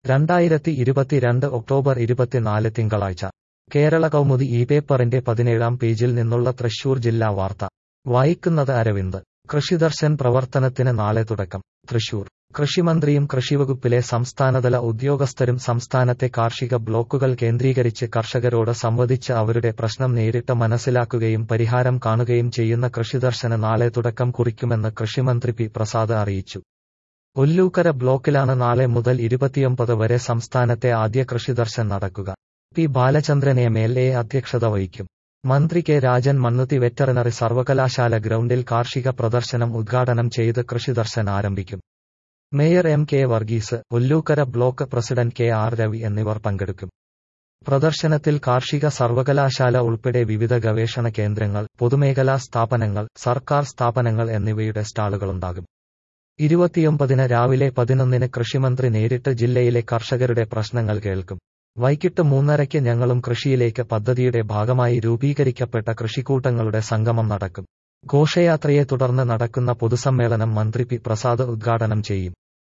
രണ്ടായിരത്തി ഇരുപത്തിരണ്ട് ഒക്ടോബർ ഇരുപത്തിനാല് തിങ്കളാഴ്ച കേരള കൗമുദി ഈ പേപ്പറിന്റെ പതിനേഴാം പേജിൽ നിന്നുള്ള തൃശൂർ ജില്ലാ വാർത്ത വായിക്കുന്നത് അരവിന്ദ് കൃഷിദർശൻ പ്രവർത്തനത്തിന് നാളെ തുടക്കം തൃശൂർ കൃഷിമന്ത്രിയും കൃഷിവകുപ്പിലെ സംസ്ഥാനതല ഉദ്യോഗസ്ഥരും സംസ്ഥാനത്തെ കാർഷിക ബ്ലോക്കുകൾ കേന്ദ്രീകരിച്ച് കർഷകരോട് സംവദിച്ച് അവരുടെ പ്രശ്നം നേരിട്ട് മനസ്സിലാക്കുകയും പരിഹാരം കാണുകയും ചെയ്യുന്ന കൃഷിദർശന് നാളെ തുടക്കം കുറിക്കുമെന്ന് കൃഷിമന്ത്രി പി പ്രസാദ് അറിയിച്ചു ഒല്ലൂക്കര ബ്ലോക്കിലാണ് നാളെ മുതൽ ഇരുപത്തിയൊമ്പത് വരെ സംസ്ഥാനത്തെ ആദ്യ കൃഷിദർശൻ നടക്കുക P Balachandran M L A അധ്യക്ഷത വഹിക്കും മന്ത്രി കെ രാജൻ മണ്ണുത്തി വെറ്ററിനറി സർവകലാശാല ഗ്രൗണ്ടിൽ കാർഷിക പ്രദർശനം ഉദ്ഘാടനം ചെയ്ത് കൃഷിദർശൻ ആരംഭിക്കും mayor M K Varghese Ollukkara block president K R Ravi എന്നിവർ പങ്കെടുക്കും പ്രദർശനത്തിൽ കാർഷിക സർവകലാശാല ഉൾപ്പെടെ വിവിധ ഗവേഷണ കേന്ദ്രങ്ങൾ പൊതുമേഖലാ സ്ഥാപനങ്ങൾ സർക്കാർ സ്ഥാപനങ്ങൾ എന്നിവയുടെ സ്റ്റാളുകളുണ്ടാകും ഇരുപത്തിയൊമ്പതിന് രാവിലെ പതിനൊന്നിന് കൃഷിമന്ത്രി നേരിട്ട് ജില്ലയിലെ കർഷകരുടെ പ്രശ്നങ്ങൾ കേൾക്കും വൈകിട്ട് മൂന്നരയ്ക്ക് ഞങ്ങളും കൃഷിയിലേക്ക് പദ്ധതിയുടെ ഭാഗമായി രൂപീകരിക്കപ്പെട്ട കൃഷിക്കൂട്ടങ്ങളുടെ സംഗമം നടക്കും ഘോഷയാത്രയെ തുടർന്ന് നടക്കുന്ന പൊതുസമ്മേളനം മന്ത്രി പി പ്രസാദ് ഉദ്ഘാടനം ചെയ്യും